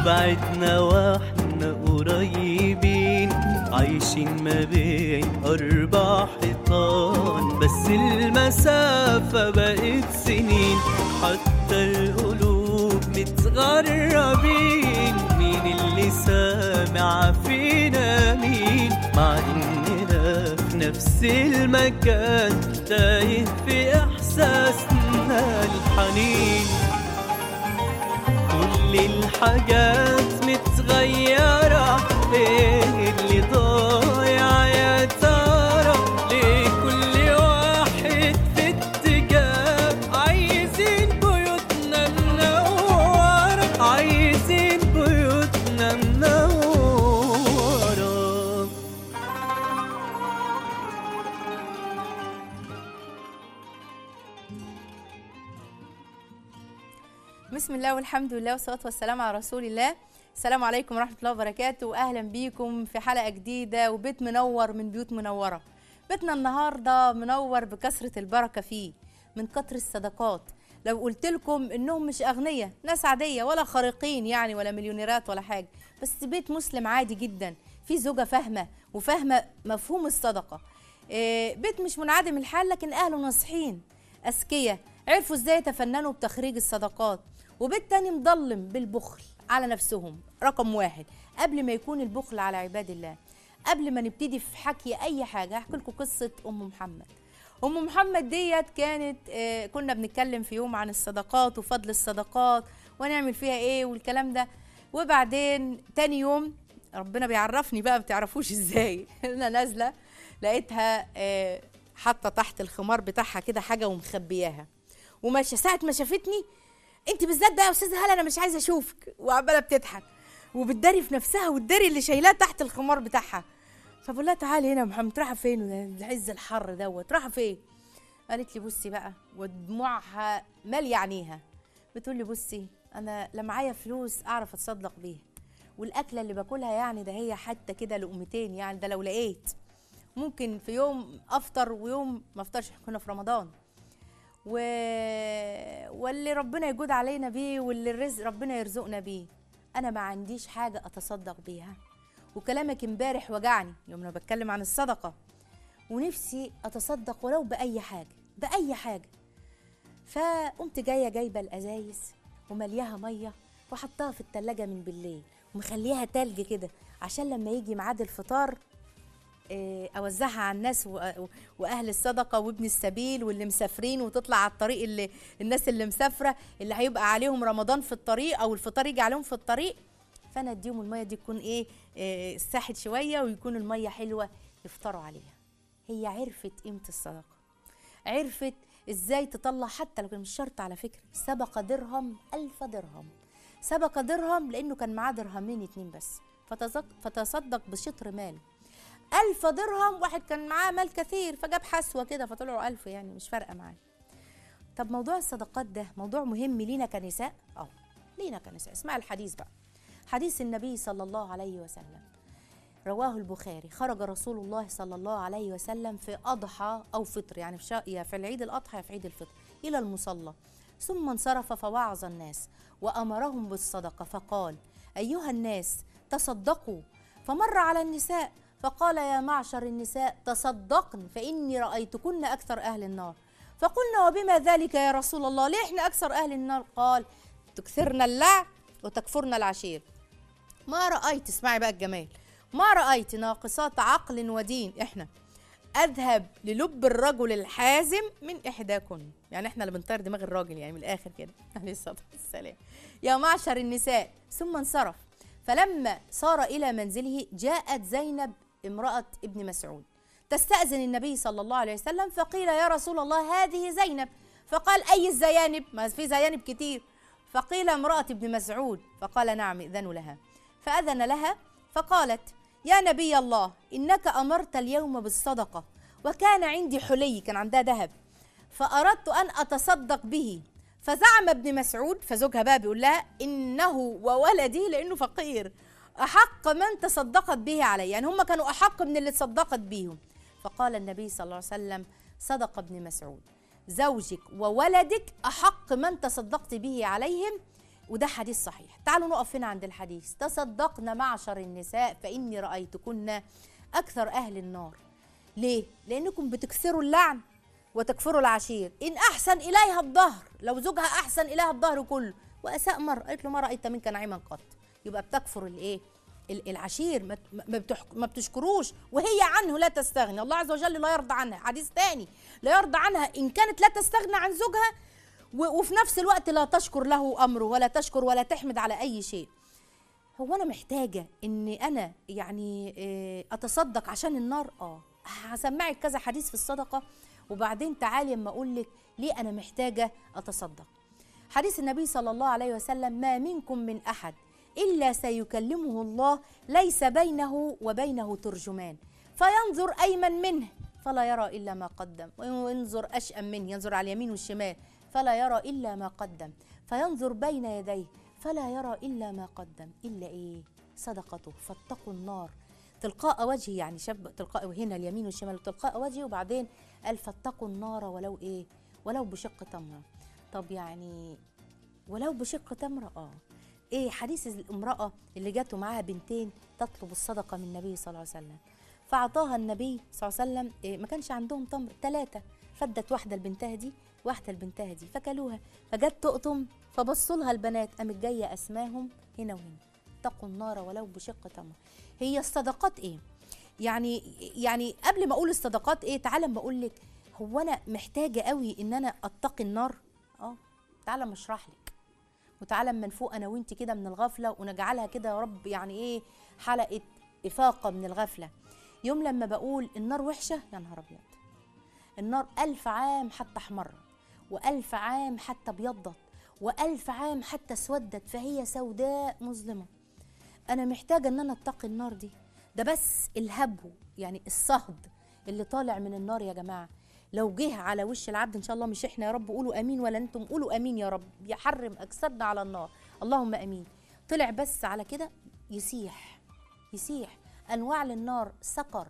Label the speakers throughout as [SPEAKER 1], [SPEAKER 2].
[SPEAKER 1] وبعدنا واحنا قريبين عايشين ما بين أربع حيطان بس المسافة بقت سنين حتى القلوب متغربين مين اللي سامع فينا مين مع إننا في نفس المكان تايه في إحساسنا الحنين كل الحاجات متغيرة ايه اللي ضايع يا ترى ليه كل واحد في اتجاه عايزين بيوتنا منورة عايزين بيوتنا منورة
[SPEAKER 2] بسم الله والحمد لله والصلاة والسلام على رسول الله السلام عليكم ورحمة الله وبركاته وأهلا بيكم في حلقة جديدة وبيت منور من بيوت منورة بيتنا النهاردة منور بكثرة البركة فيه من كتر الصدقات لو قلت لكم انهم مش اغنياء ناس عاديه ولا خارقين يعني ولا مليونيرات ولا حاجه بس بيت مسلم عادي جدا في زوجه فاهمه وفاهمه مفهوم الصدقه إيه، بيت مش منعدم الحال لكن اهله ناصحين اذكياء عرفوا ازاي يتفننوا بتخريج الصدقات وبيت تاني مضلم بالبخل على نفسهم رقم واحد قبل ما يكون البخل على عباد الله قبل ما نبتدي في حكي اي حاجه هحكي لكم قصه ام محمد ام محمد ديت كانت آه، كنا بنتكلم في يوم عن الصدقات وفضل الصدقات ونعمل فيها ايه والكلام ده وبعدين تاني يوم ربنا بيعرفني بقى ما بتعرفوش ازاي انا نازله لقيتها آه، حاطه تحت الخمار بتاعها كده حاجه ومخبياها وماشيه ساعه ما شافتني انت بالذات بقى يا استاذه هلا انا مش عايزه اشوفك وعماله بتضحك وبتداري في نفسها والداري اللي شايلاه تحت الخمار بتاعها فبقول لها تعالي هنا يا محمد رايحه فين ده عز الحر دوت رايحه فين قالت لي بصي بقى ودموعها ماليه عينيها بتقول لي بصي انا لا معايا فلوس اعرف اتصدق بيها والاكله اللي باكلها يعني ده هي حتى كده لقمتين يعني ده لو لقيت ممكن في يوم افطر ويوم ما افطرش إحنا كنا في رمضان و... واللي ربنا يجود علينا بيه واللي الرزق ربنا يرزقنا بيه انا ما عنديش حاجه اتصدق بيها وكلامك امبارح وجعني يوم انا بتكلم عن الصدقه ونفسي اتصدق ولو باي حاجه باي حاجه فقمت جايه جايبه الازايز وملياها ميه وحطها في التلاجة من بالليل ومخليها تلج كده عشان لما يجي ميعاد الفطار آه، اوزعها على الناس و- واهل الصدقه وابن السبيل واللي مسافرين وتطلع على الطريق اللي الناس اللي مسافره اللي هيبقى عليهم رمضان في الطريق او الفطار يجي عليهم في الطريق فانا اديهم الميه دي تكون ايه آه، ساحت شويه ويكون الميه حلوه يفطروا عليها هي عرفت قيمه الصدقه عرفت ازاي تطلع حتى لو كان مش شرط على فكره سبق درهم ألف درهم سبق درهم لانه كان معاه درهمين اتنين بس فتزق- فتصدق بشطر مال ألف درهم واحد كان معاه مال كثير فجاب حسوة كده فطلعوا ألف يعني مش فارقة معاه طب موضوع الصدقات ده موضوع مهم لينا كنساء اه لينا كنساء اسمع الحديث بقى حديث النبي صلى الله عليه وسلم رواه البخاري خرج رسول الله صلى الله عليه وسلم في أضحى أو فطر يعني في, شا... يا في العيد الأضحى يا في عيد الفطر إلى المصلى ثم انصرف فوعظ الناس وأمرهم بالصدقة فقال أيها الناس تصدقوا فمر على النساء فقال يا معشر النساء تصدقن فإني رأيتكن أكثر أهل النار فقلنا وبما ذلك يا رسول الله ليه احنا أكثر أهل النار قال تكثرن اللعب وتكفرن العشير ما رأيت اسمعي بقى الجمال ما رأيت ناقصات عقل ودين احنا أذهب للب الرجل الحازم من إحداكن يعني احنا اللي بنطير دماغ الراجل يعني من الآخر كده عليه الصلاة والسلام يا معشر النساء ثم انصرف فلما صار إلى منزله جاءت زينب امرأة ابن مسعود تستأذن النبي صلى الله عليه وسلم فقيل يا رسول الله هذه زينب فقال أي الزيانب ما في زيانب كتير فقيل امرأة ابن مسعود فقال نعم إذن لها فأذن لها فقالت يا نبي الله إنك أمرت اليوم بالصدقة وكان عندي حلي كان عندها ذهب فأردت أن أتصدق به فزعم ابن مسعود فزوجها بقى بيقول لها إنه وولدي لأنه فقير أحق من تصدقت به علي يعني هم كانوا أحق من اللي تصدقت بيهم فقال النبي صلى الله عليه وسلم صدق ابن مسعود زوجك وولدك أحق من تصدقت به عليهم وده حديث صحيح تعالوا نقف هنا عند الحديث تصدقن معشر النساء فإني رأيتكن أكثر أهل النار ليه؟ لأنكم بتكسروا اللعن وتكفروا العشير إن أحسن إليها الظهر لو زوجها أحسن إليها الظهر كله وأساء مرة قالت له ما رأيت منك نعيما قط يبقى بتكفر الإيه؟ ال- العشير ما ما بتح- ما بتشكروش وهي عنه لا تستغني الله عز وجل لا يرضى عنها حديث تاني لا يرضى عنها إن كانت لا تستغنى عن زوجها و- وفي نفس الوقت لا تشكر له امره ولا تشكر ولا تحمد على اي شيء هو انا محتاجه ان انا يعني آه، اتصدق عشان النار اه هسمعك كذا حديث في الصدقه وبعدين تعالي اما اقول لك ليه انا محتاجه اتصدق حديث النبي صلى الله عليه وسلم ما منكم من احد الا سيكلمه الله ليس بينه وبينه ترجمان فينظر ايمن منه فلا يرى الا ما قدم وينظر اشأم منه ينظر على اليمين والشمال فلا يرى الا ما قدم فينظر بين يديه فلا يرى الا ما قدم الا ايه صدقته فاتقوا النار تلقاء وجهه يعني شاب تلقاء هنا اليمين والشمال تلقاء وجهه وبعدين قال فاتقوا النار ولو ايه ولو بشق تمره طب يعني ولو بشق تمره اه ايه حديث الامراه اللي جاته معاها بنتين تطلب الصدقه من النبي صلى الله عليه وسلم فاعطاها النبي صلى الله عليه وسلم إيه ما كانش عندهم تمر ثلاثه فدت واحده لبنتها دي واحده لبنتها دي فكلوها فجت تقطم فبصوا لها البنات قامت جايه اسماهم هنا وهنا اتقوا النار ولو بشق تمر هي الصدقات ايه يعني يعني قبل ما اقول الصدقات ايه تعالى اما اقول لك هو انا محتاجه قوي ان انا اتقي النار اه تعالى اما اشرح لك وتعالى اما نفوق انا وانت كده من الغفله ونجعلها كده يا رب يعني ايه حلقه افاقه من الغفله يوم لما بقول النار وحشه يا نهار ابيض النار ألف عام حتى احمرت وألف عام حتى ابيضت وألف عام حتى اسودت فهي سوداء مظلمة أنا محتاجة إن أنا أتقي النار دي ده بس الهبو يعني الصهد اللي طالع من النار يا جماعة لو جه على وش العبد إن شاء الله مش إحنا يا رب قولوا أمين ولا أنتم قولوا أمين يا رب يحرم أجسادنا على النار اللهم أمين طلع بس على كده يسيح يسيح أنواع للنار سقر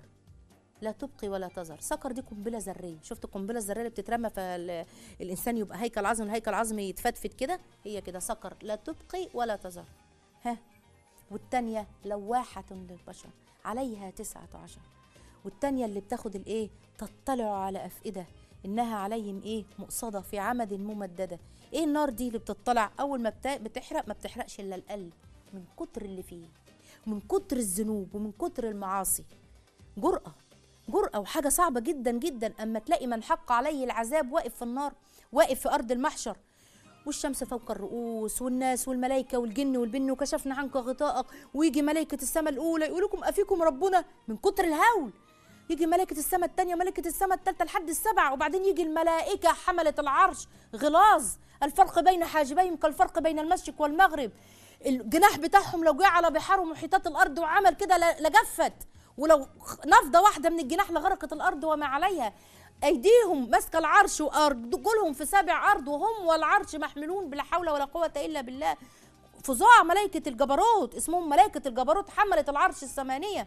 [SPEAKER 2] لا تبقي ولا تذر سكر دي قنبله ذريه شفت القنبله الذريه اللي بتترمى فالانسان يبقى هيكل عظمي الهيكل عظمي يتفتفت كده هي كده سكر لا تبقي ولا تذر ها والتانية لواحة للبشر عليها تسعة عشر والتانية اللي بتاخد الايه تطلع على أفئدة إنها عليهم ايه مؤصدة في عمد ممددة ايه النار دي اللي بتطلع أول ما بتا- بتحرق ما بتحرقش إلا القلب من كتر اللي فيه من كتر الذنوب ومن كتر المعاصي جرأة جرأة وحاجة صعبة جدا جدا أما تلاقي من حق عليه العذاب واقف في النار واقف في أرض المحشر والشمس فوق الرؤوس والناس والملائكة والجن والبن وكشفنا عنك غطاءك ويجي ملائكة السماء الأولى يقول لكم أفيكم ربنا من كتر الهول يجي ملائكة السماء الثانية ملائكة السماء الثالثة لحد السبعة وبعدين يجي الملائكة حملة العرش غلاظ الفرق بين حاجبيهم كالفرق بين المشرق والمغرب الجناح بتاعهم لو جه على بحار ومحيطات الأرض وعمل كده ل- لجفت ولو نفضة واحدة من الجناح لغرقت الأرض وما عليها أيديهم ماسكة العرش وأرجلهم في سابع أرض وهم والعرش محملون بلا حول ولا قوة إلا بالله فظاع ملائكة الجبروت اسمهم ملائكة الجبروت حملت العرش الثمانية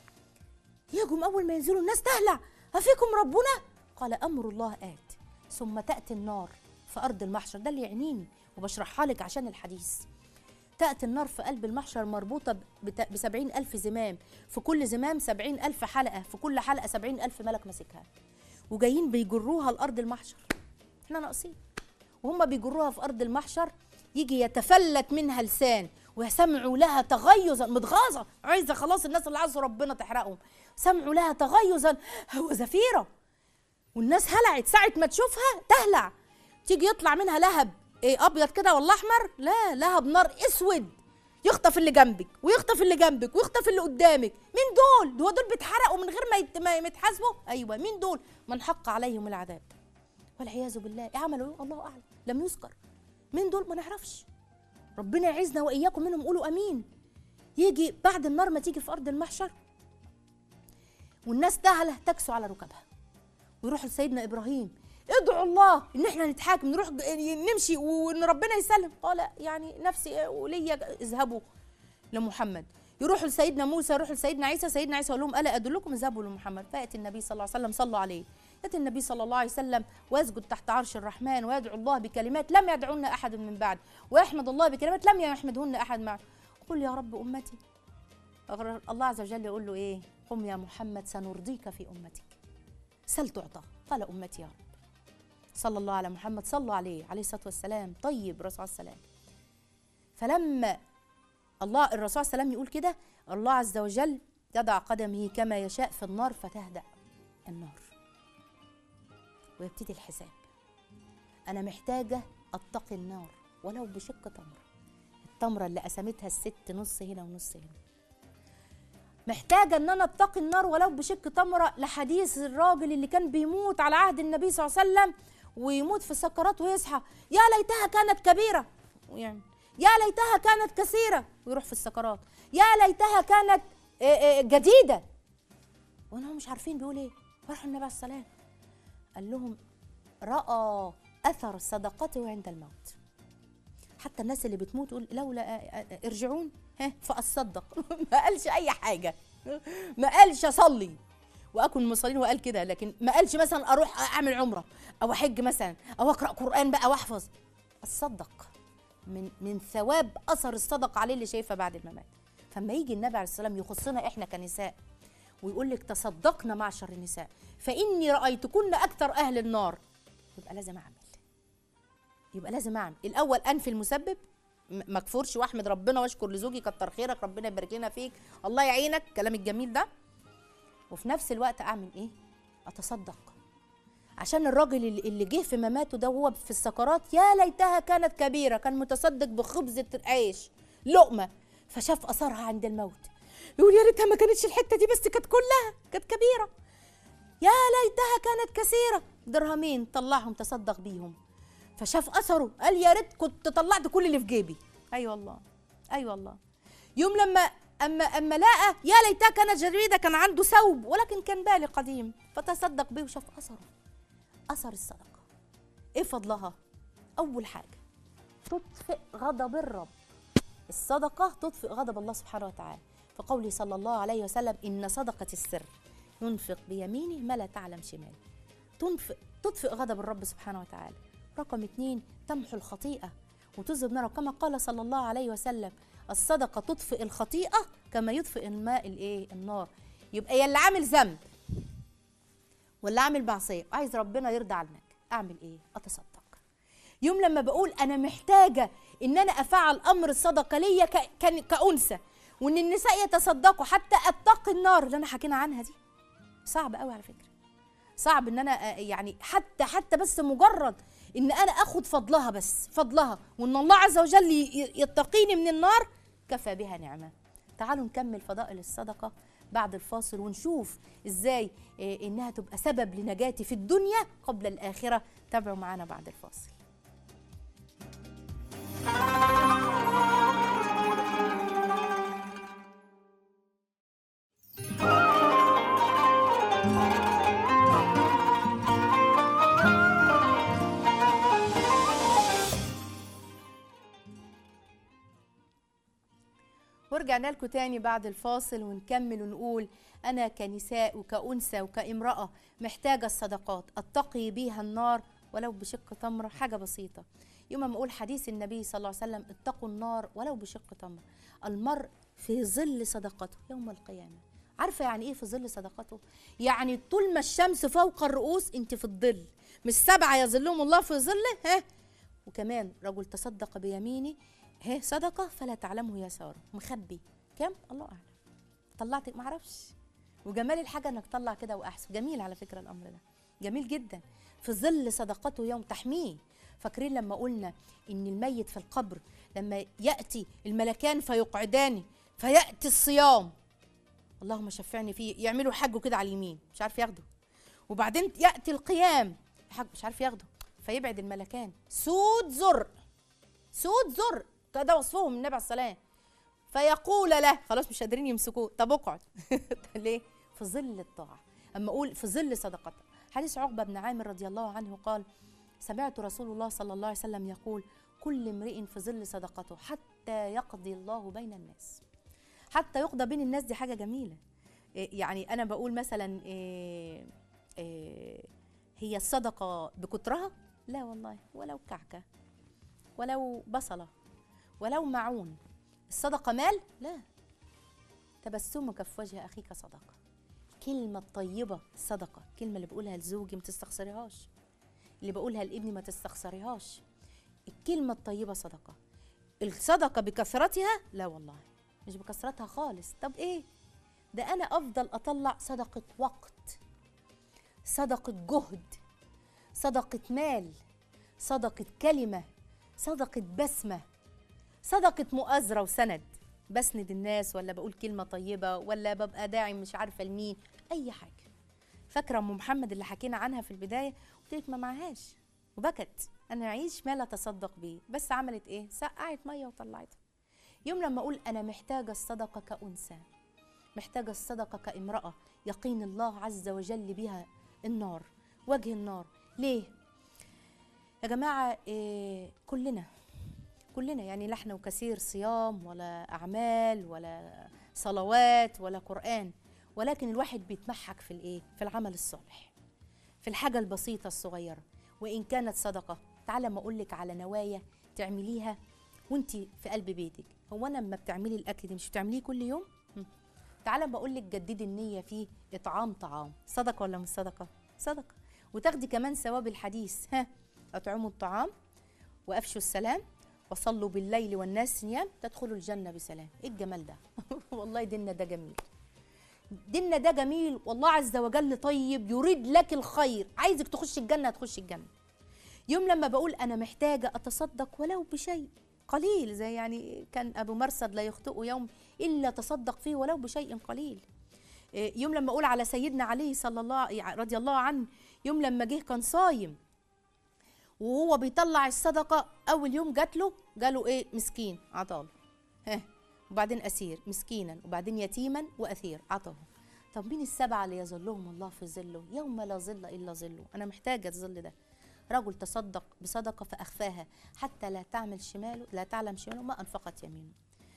[SPEAKER 2] يجوا أول ما ينزلوا الناس تهلع أفيكم ربنا قال أمر الله آت ثم تأتي النار في أرض المحشر ده اللي يعنيني وبشرحها لك عشان الحديث تأتي النار في قلب المحشر مربوطة ب سبعين ألف زمام في كل زمام سبعين ألف حلقة في كل حلقة سبعين ألف ملك ماسكها وجايين بيجروها لأرض المحشر احنا ناقصين وهم بيجروها في أرض المحشر يجي يتفلت منها لسان وسمعوا لها تغيظا متغاظة عايزة خلاص الناس اللي عايزة ربنا تحرقهم سمعوا لها تغيظا هو زفيرة والناس هلعت ساعة ما تشوفها تهلع تيجي يطلع منها لهب ايه ابيض كده ولا احمر لا لهب نار اسود يخطف اللي جنبك ويخطف اللي جنبك ويخطف اللي قدامك مين دول هو دول بيتحرقوا من غير ما يت- ما يتحاسبوا ايوه مين دول من حق عليهم العذاب والعياذ بالله إيه عملوا ايه الله اعلم لم يذكر مين دول ما نعرفش ربنا يعزنا واياكم منهم قولوا امين يجي بعد النار ما تيجي في ارض المحشر والناس تهله تكسو على ركبها ويروحوا لسيدنا ابراهيم ادعوا الله ان احنا نتحاكم نروح ج- نمشي وان ربنا يسلم قال يعني نفسي وليا اذهبوا لمحمد يروحوا لسيدنا موسى يروحوا لسيدنا عيسى سيدنا عيسى يقول لهم الا ادلكم اذهبوا لمحمد فياتي النبي صلى الله عليه وسلم صلوا عليه يأتي النبي صلى الله عليه وسلم ويسجد تحت عرش الرحمن ويدعو الله بكلمات لم يدعونا أحد من بعد ويحمد الله بكلمات لم يحمدهن أحد من بعد قل يا رب أمتي الله عز وجل يقول له إيه قم يا محمد سنرضيك في أمتك سل تعطى قال أمتي يا رب صلى الله على محمد صلوا عليه عليه الصلاة والسلام طيب الرسول عليه السلام فلما الله الرسول عليه السلام يقول كده الله عز وجل يضع قدمه كما يشاء في النار فتهدأ النار ويبتدي الحساب أنا محتاجة أتقي النار ولو بشق تمرة التمرة اللي قسمتها الست نص هنا ونص هنا محتاجة إن أنا أتقي النار ولو بشق تمرة لحديث الراجل اللي كان بيموت على عهد النبي صلى الله عليه وسلم ويموت في السكرات ويصحى يا ليتها كانت كبيرة يعني يا ليتها كانت كثيرة ويروح في السكرات يا ليتها كانت آه، آه، جديدة وأنا مش عارفين بيقول إيه راح النبي عليه السلام قال لهم رأى أثر صدقته عند الموت حتى الناس اللي بتموت تقول لولا آه، آه، ارجعون ها فأصدق ما قالش أي حاجة ما قالش أصلي واكن من المصلين وقال كده لكن ما قالش مثلا اروح اعمل عمره او احج مثلا او اقرا قران بقى واحفظ اتصدق من من ثواب اثر الصدقه عليه اللي شايفها بعد الممات فما يجي النبي عليه السلام يخصنا احنا كنساء ويقول لك تصدقنا معشر النساء فاني رايتكن اكثر اهل النار يبقى لازم اعمل يبقى لازم اعمل الاول انفي المسبب م- ما اكفرش واحمد ربنا واشكر لزوجي كتر خيرك ربنا يبارك لنا فيك الله يعينك الكلام الجميل ده وفي نفس الوقت اعمل ايه اتصدق عشان الراجل اللي اللي جه في مماته ده وهو في السكرات يا ليتها كانت كبيره كان متصدق بخبزه عيش لقمه فشاف اثرها عند الموت يقول يا ريتها ما كانتش الحته دي بس كانت كلها كانت كبيره يا ليتها كانت كثيره درهمين طلعهم تصدق بيهم فشاف اثره قال يا ريت كنت طلعت كل اللي في جيبي اي أيوة والله اي أيوة والله يوم لما اما اما لقى يا ليتها كانت جريده كان عنده ثوب ولكن كان بالي قديم فتصدق به وشاف اثره اثر الصدقه ايه فضلها اول حاجه تطفئ غضب الرب الصدقه تطفئ غضب الله سبحانه وتعالى فقوله صلى الله عليه وسلم ان صدقه السر ينفق بيمينه ما لا تعلم شماله تنفق تطفئ غضب الرب سبحانه وتعالى رقم اتنين تمحو الخطيئه وتذهب نار كما قال صلى الله عليه وسلم الصدقه تطفئ الخطيئه كما يطفئ الماء الايه النار يبقى يا اللي عامل ذنب ولا عامل معصيه عايز ربنا يرضى عنك اعمل ايه اتصدق يوم لما بقول انا محتاجه ان انا افعل امر الصدقه ليا ك- كان- كانثى وان النساء يتصدقوا حتى اتقي النار اللي انا حكينا عنها دي صعب قوي على فكره صعب ان انا آه، يعني حتى حتى بس مجرد ان انا اخد فضلها بس فضلها وان الله عز وجل ي- ي- يتقيني من النار كفى بها نعمه تعالوا نكمل فضائل الصدقه بعد الفاصل ونشوف ازاي آه، انها تبقى سبب لنجاتي في الدنيا قبل الاخره تابعوا معانا بعد الفاصل ورجعنا لكم تاني بعد الفاصل ونكمل ونقول أنا كنساء وكأنثى وكامرأة محتاجة الصدقات أتقي بيها النار ولو بشق تمرة حاجة بسيطة يوم ما أقول حديث النبي صلى الله عليه وسلم اتقوا النار ولو بشق تمرة المرء في ظل صدقته يوم القيامة عارفة يعني إيه في ظل صدقته؟ يعني طول ما الشمس فوق الرؤوس أنت في الظل مش سبعة يظلهم الله في ظله ها وكمان رجل تصدق بيمينه ها صدقة فلا تعلمه يساره مخبي كم الله أعلم طلعت ما اعرفش وجمال الحاجة انك تطلع كده واحسن جميل على فكرة الامر ده جميل جدا في ظل صدقته يوم تحميه فاكرين لما قلنا ان الميت في القبر لما ياتي الملكان فيقعدان فياتي الصيام اللهم شفعني فيه يعملوا حجه كده على اليمين مش عارف ياخده وبعدين ياتي القيام حج مش عارف ياخده فيبعد الملكان سود زرق سود زرق ده وصفهم النبي عليه السلام فيقول له خلاص مش قادرين يمسكوه طب اقعد ليه في ظل الطاعه اما اقول في ظل صدقته حديث عقبه بن عامر رضي الله عنه قال سمعت رسول الله صلى الله عليه وسلم يقول كل امرئ في ظل صدقته حتى يقضي الله بين الناس حتى يقضى بين الناس دي حاجه جميله إيه يعني انا بقول مثلا إيه إيه هي الصدقة بكترها لا والله ولو كعكة ولو بصلة ولو معون الصدقة مال لا تبسمك في وجه أخيك صدقة الكلمة الطيبة صدقة الكلمة اللي بقولها لزوجي ما تستخسريهاش اللي بقولها لابني ما تستخسريهاش الكلمة الطيبة صدقة الصدقة بكثرتها لا والله مش بكثرتها خالص طب ايه ده انا افضل اطلع صدقة وقت صدقة جهد صدقة مال صدقة كلمة صدقة بسمة صدقة مؤازرة وسند بسند الناس ولا بقول كلمة طيبة ولا ببقى داعي مش عارفة لمين أي حاجة فاكرة أم محمد اللي حكينا عنها في البداية قلت لك ما معهاش وبكت أنا أعيش ما لا تصدق بيه بس عملت إيه سقعت مية وطلعتها يوم لما أقول أنا محتاجة الصدقة كأنثى محتاجة الصدقة كامرأة يقين الله عز وجل بها النار وجه النار ليه يا جماعة إيه كلنا كلنا يعني لا احنا وكثير صيام ولا أعمال ولا صلوات ولا قرآن ولكن الواحد بيتمحك في الايه في العمل الصالح في الحاجة البسيطة الصغيرة وإن كانت صدقة تعالى ما أقولك على نوايا تعمليها وانت في قلب بيتك هو أنا لما بتعملي الأكل ده مش بتعمليه كل يوم هم. تعالى بقول لك جددي النية في إطعام طعام صدقة ولا مش صدقة صدقة وتاخدي كمان ثواب الحديث ها أطعموا الطعام وأفشوا السلام وصلوا بالليل والناس نيام تدخلوا الجنة بسلام إيه الجمال ده والله ديننا ده جميل ديننا ده جميل والله عز وجل طيب يريد لك الخير عايزك تخش الجنة هتخش الجنة يوم لما بقول أنا محتاجة أتصدق ولو بشيء قليل زي يعني كان أبو مرصد لا يخطئ يوم إلا تصدق فيه ولو بشيء قليل إيه، يوم لما أقول على سيدنا علي صلى الله رضي الله عنه يوم لما جه كان صايم وهو بيطلع الصدقة أول يوم جات له جاله إيه مسكين عطاله ها وبعدين أسير مسكينا وبعدين يتيما وأثير عطاه طب مين السبعة اللي يظلهم الله في ظله يوم لا ظل إلا ظله أنا محتاجة الظل ده رجل تصدق بصدقة فأخفاها حتى لا تعمل شماله لا تعلم شماله ما أنفقت يمينه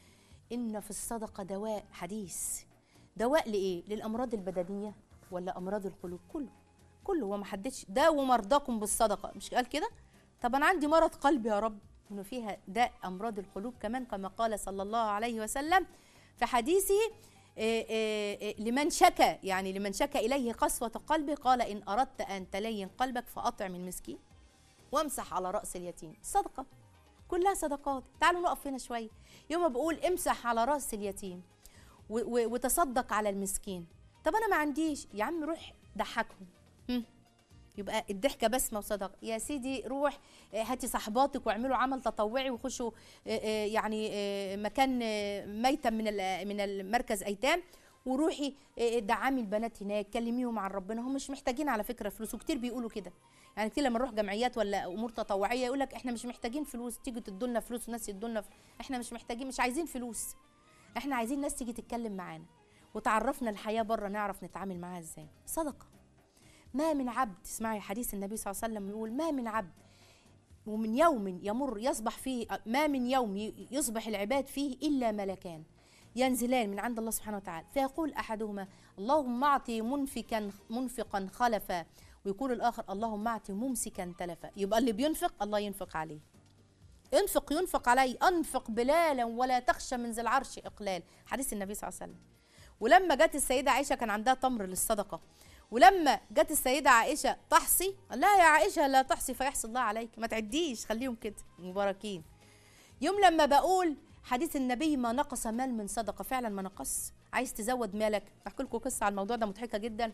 [SPEAKER 2] إن في الصدقة دواء حديث دواء لإيه؟ للأمراض البدنية ولا أمراض القلوب كله كله هو ما حددش داووا مرضاكم بالصدقة مش قال كده؟ طب أنا عندي مرض قلب يا رب إنه فيها داء أمراض القلوب كمان كما قال صلى الله عليه وسلم في حديثه إيه إيه إيه لمن شكى يعني لمن شكى إليه قسوة قلبه قال إن أردت أن تلين قلبك فأطعم المسكين وامسح على رأس اليتيم صدقة كلها صدقات تعالوا نقف هنا شوية يوم ما بقول امسح على رأس اليتيم و- و- وتصدق على المسكين طب أنا ما عنديش يا عم روح ضحكهم هم. يبقى الضحكة بسمة وصدقة يا سيدي روح آه، هاتي صحباتك واعملوا عمل تطوعي وخشوا آه، آه، يعني آه، مكان آه، ميتم من ال- من المركز ايتام وروحي آه، دعمي البنات هناك كلميهم عن ربنا هم مش محتاجين على فكره فلوس وكتير بيقولوا كده يعني كتير لما نروح جمعيات ولا امور تطوعيه يقول لك احنا مش محتاجين فلوس تيجي تدوا لنا فلوس وناس يدوا لنا احنا مش محتاجين مش عايزين فلوس احنا عايزين ناس تيجي تتكلم معانا وتعرفنا الحياه بره نعرف نتعامل معاها ازاي صدقه ما من عبد اسمعي حديث النبي صلى الله عليه وسلم يقول ما من عبد ومن يوم يمر يصبح فيه ما من يوم ي- يصبح العباد فيه الا ملكان ينزلان من عند الله سبحانه وتعالى فيقول احدهما اللهم اعطي منفكا منفقا خلفا ويقول الاخر اللهم اعطي ممسكا تلفا يبقى اللي بينفق الله ينفق عليه انفق ينفق عليه انفق بلالا ولا تخشى من ذي العرش اقلال حديث النبي صلى الله عليه وسلم ولما جت السيده عائشه كان عندها تمر للصدقه ولما جت السيده عائشه تحصي قال لا يا عائشه لا تحصي فيحصي الله عليك ما تعديش خليهم كده مباركين يوم لما بقول حديث النبي ما نقص مال من صدقه فعلا ما نقص عايز تزود مالك احكي لكم قصه على الموضوع ده مضحكه جدا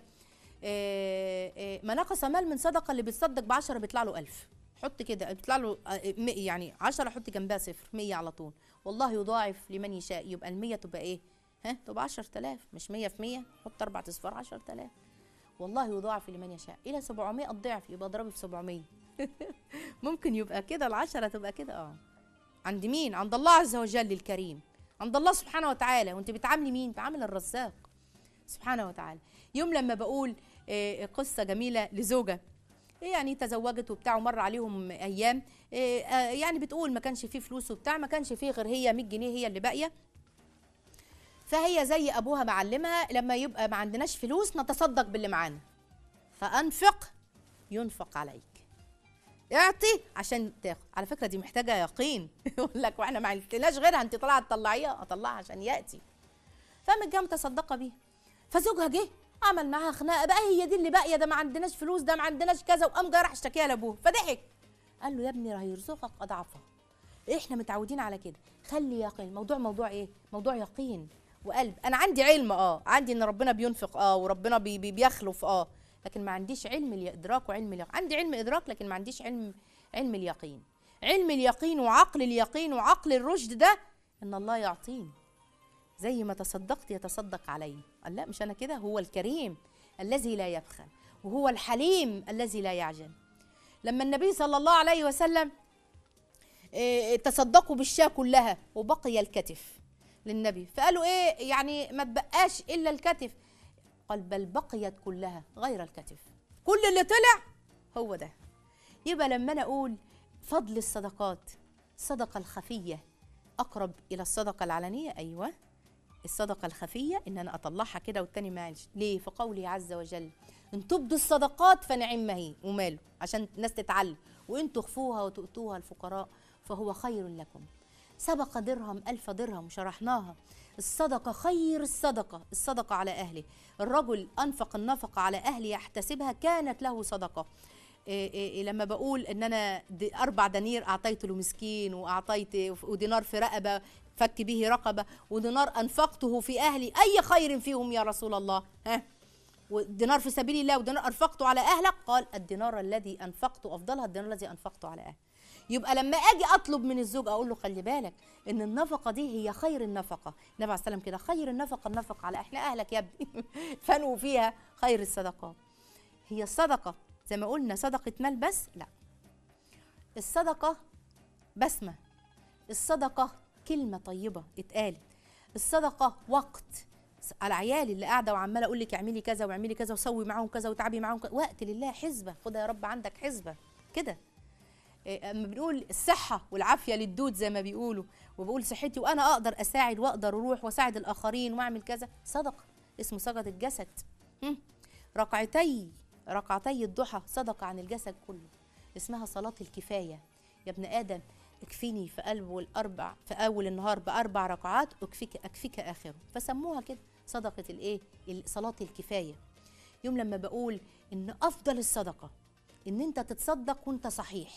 [SPEAKER 2] إيه إيه ما نقص مال من صدقه اللي بيتصدق ب 10 بيطلع له 1000 حط كده بيطلع له آه، م- يعني 10 حط جنبها صفر 100 على طول والله يضاعف لمن يشاء يبقى ال 100 تبقى ايه ها تبقى 10000 مش 100 في 100 حط اربع اصفار 10000 والله يضاعف لمن يشاء الى 700 الضعف يبقى اضربي في 700 ممكن يبقى كده العشرة تبقى كده اه عند مين عند الله عز وجل الكريم عند الله سبحانه وتعالى وانت بتعاملي مين بعامل الرزاق سبحانه وتعالى يوم لما بقول آه، قصة جميلة لزوجة يعني تزوجت وبتاع ومر عليهم ايام آه، آه، يعني بتقول ما كانش فيه فلوس وبتاع ما كانش فيه غير هي 100 جنيه هي اللي باقيه فهي زي ابوها معلمها لما يبقى ما عندناش فلوس نتصدق باللي معانا فانفق ينفق عليك اعطي عشان تاخد على فكره دي محتاجه يقين يقول لك واحنا ما عرفتناش غيرها انت طالعه تطلعيها اطلعها عشان ياتي فقامت جايه متصدقه بيها فزوجها جه عمل معاها خناقه بقى هي دي اللي باقيه ده ما عندناش فلوس ده ما عندناش كذا وقام جاي راح اشتكيها لابوه فضحك قال له يا ابني راه يرزقك اضعافها احنا متعودين على كده خلي يقين الموضوع موضوع ايه موضوع يقين وقلب انا عندي علم اه عندي ان ربنا بينفق اه وربنا بي بي بيخلف اه لكن ما عنديش علم الادراك وعلم اليقين عندي علم ادراك لكن ما عنديش علم علم اليقين علم اليقين وعقل اليقين وعقل الرشد ده ان الله يعطيني زي ما تصدقت يتصدق علي قال لا مش انا كده هو الكريم الذي لا يبخل وهو الحليم الذي لا يعجل لما النبي صلى الله عليه وسلم إيه، تصدقوا بالشاة كلها وبقي الكتف للنبي فقالوا ايه يعني ما تبقاش الا الكتف قال بل بقيت كلها غير الكتف كل اللي طلع هو ده يبقى لما انا اقول فضل الصدقات الصدقه الخفيه اقرب الى الصدقه العلنيه ايوه الصدقه الخفيه ان انا اطلعها كده والتاني ما يعملش ليه في قوله عز وجل ان تبدوا الصدقات فنعم هي وماله عشان الناس تتعلم وان تخفوها وتؤتوها الفقراء فهو خير لكم سبق درهم ألف درهم شرحناها الصدقة خير الصدقة الصدقة على أهله الرجل أنفق النفقة على أهله يحتسبها كانت له صدقة إيه إيه إيه لما بقول ان انا د- اربع دنانير اعطيت له مسكين واعطيت ودينار في رقبه فك به رقبه ودينار انفقته في اهلي اي خير فيهم يا رسول الله ها ودينار في سبيل الله ودينار انفقته على اهلك قال الدينار الذي انفقته افضلها الدينار الذي انفقته على اهلي يبقى لما اجي اطلب من الزوج اقول له خلي بالك ان النفقه دي هي خير النفقه النبي عليه السلام كده خير النفقه النفقه على احنا اهلك يا ابني فانوا فيها خير الصدقات هي الصدقه زي ما قلنا صدقه مال بس لا الصدقه بسمه الصدقه كلمه طيبه اتقالت الصدقه وقت على عيالي اللي قاعده وعماله اقول لك اعملي كذا واعملي كذا وسوي معاهم كذا وتعبي معاهم كذا وقت لله حسبه خدها يا رب عندك حسبه كده إيه، اما بنقول الصحه والعافيه للدود زي ما بيقولوا وبقول صحتي وانا اقدر اساعد واقدر اروح واساعد الاخرين واعمل كذا صدقه اسمه صدقه الجسد مم. ركعتي ركعتي الضحى صدقه عن الجسد كله اسمها صلاه الكفايه يا ابن ادم اكفيني في اول اربع في اول النهار باربع ركعات اكفيك اكفيك اخره فسموها كده صدقه الايه ال- صلاه الكفايه يوم لما بقول ان افضل الصدقه ان انت تتصدق وانت صحيح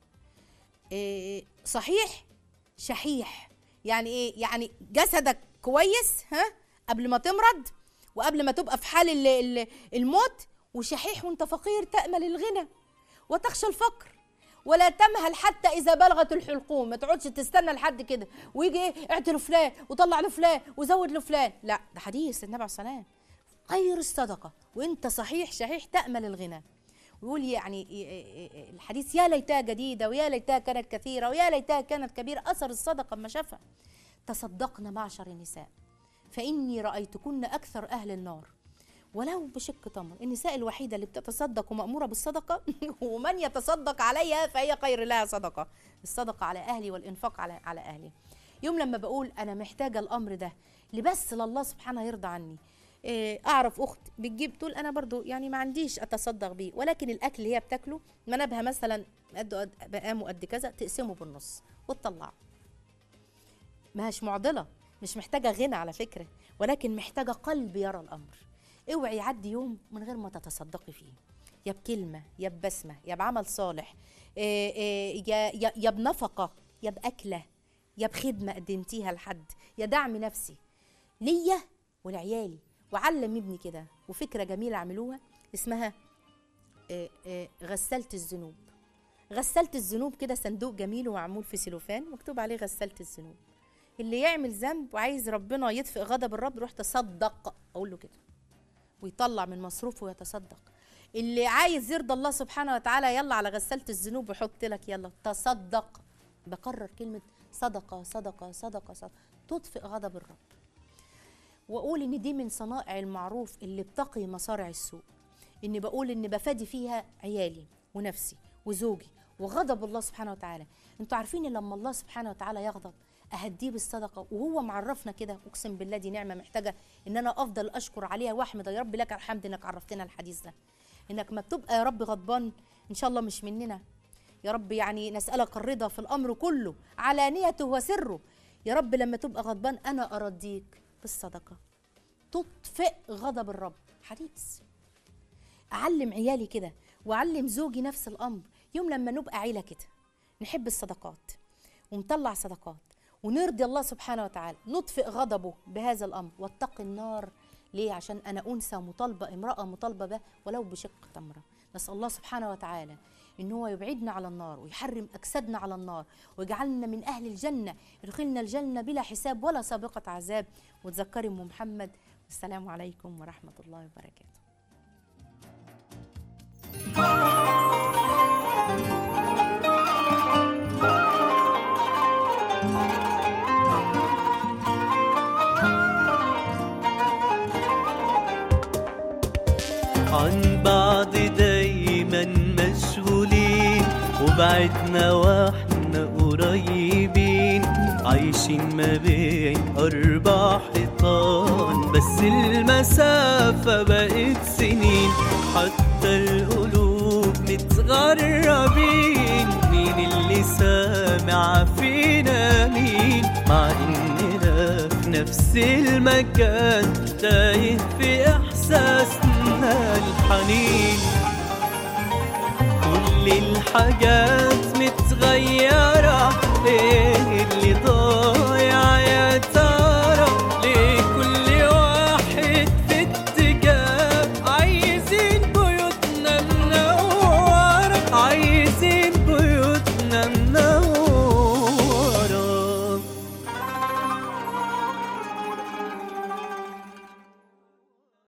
[SPEAKER 2] إيه صحيح شحيح يعني ايه يعني جسدك كويس ها قبل ما تمرض وقبل ما تبقى في حال ال- ال- الموت وشحيح وانت فقير تأمل الغنى وتخشى الفقر ولا تمهل حتى اذا بلغت الحلقوم ما تقعدش تستنى لحد كده ويجي ايه اعطي لفلان وطلع لفلان وزود لفلان لا ده حديث النبي عليه الصلاه والسلام خير الصدقه وانت صحيح شحيح تأمل الغنى ويقول يعني ي- ي- ي- الحديث يا ليتها جديدة ويا ليتها كانت كثيرة ويا ليتها كانت كبيرة أثر الصدقة ما شافها تصدقن معشر النساء فإني رأيتكن أكثر أهل النار ولو بشق تمر النساء الوحيدة اللي بتتصدق ومأمورة بالصدقة ومن يتصدق عليها فهي خير لها صدقة الصدقة على أهلي والإنفاق على على أهلي يوم لما بقول أنا محتاجة الأمر ده لبس لله سبحانه يرضى عني إيه، اعرف اخت بتجيب تقول انا برضو يعني ما عنديش اتصدق بيه ولكن الاكل اللي هي بتاكله منابها مثلا قد قد بقامه قد كذا تقسمه بالنص وتطلعه ما هيش معضله مش محتاجه غنى على فكره ولكن محتاجه قلب يرى الامر اوعي يعدي يوم من غير ما تتصدقي فيه يا بكلمه يا ببسمه يا بعمل صالح إيه إيه يا يا يا بنفقه يا باكله يا بخدمه قدمتيها لحد يا دعم نفسي ليا ولعيالي وعلم ابني كده وفكره جميله عملوها اسمها آه، آه، غسالة الذنوب غسالة الذنوب كده صندوق جميل ومعمول في سيلوفان مكتوب عليه غسالة الذنوب اللي يعمل ذنب وعايز ربنا يطفئ غضب الرب يروح تصدق اقول له كده ويطلع من مصروفه ويتصدق اللي عايز يرضى الله سبحانه وتعالى يلا على غسالة الذنوب وحط لك يلا تصدق بكرر كلمة صدقة صدقة صدقة صدقة تطفئ غضب الرب واقول ان دي من صنائع المعروف اللي بتقي مصارع السوء اني بقول ان بفادي فيها عيالي ونفسي وزوجي وغضب الله سبحانه وتعالى انتوا عارفين إن لما الله سبحانه وتعالى يغضب اهديه بالصدقه وهو معرفنا كده اقسم بالله دي نعمه محتاجه ان انا افضل اشكر عليها واحمد يا رب لك الحمد انك عرفتنا الحديث ده انك ما بتبقى يا رب غضبان ان شاء الله مش مننا يا رب يعني نسألك الرضا في الأمر كله علانيته وسره يا رب لما تبقى غضبان أنا أرضيك بالصدقة تطفئ غضب الرب حديث أعلم عيالي كده وأعلم زوجي نفس الأمر يوم لما نبقى عيلة كده نحب الصدقات ونطلع صدقات ونرضي الله سبحانه وتعالى نطفئ غضبه بهذا الأمر واتقي النار ليه عشان أنا أنثى مطالبة امرأة مطالبة به ولو بشق تمرة نسأل الله سبحانه وتعالى ان هو يبعدنا على النار ويحرم اجسادنا على النار ويجعلنا من اهل الجنه يدخلنا الجنه بلا حساب ولا سابقه عذاب وتذكري ام محمد والسلام عليكم ورحمه الله وبركاته
[SPEAKER 1] عن بعض دايما مشغولين وبعدنا واحنا قريبين عايشين ما بين أربع حيطان بس المسافة بقت سنين حتى القلوب متغربين مين اللي سامع فينا مين مع إننا في نفس المكان تايه في إحساسنا الحنين كل الحاجات متغيرة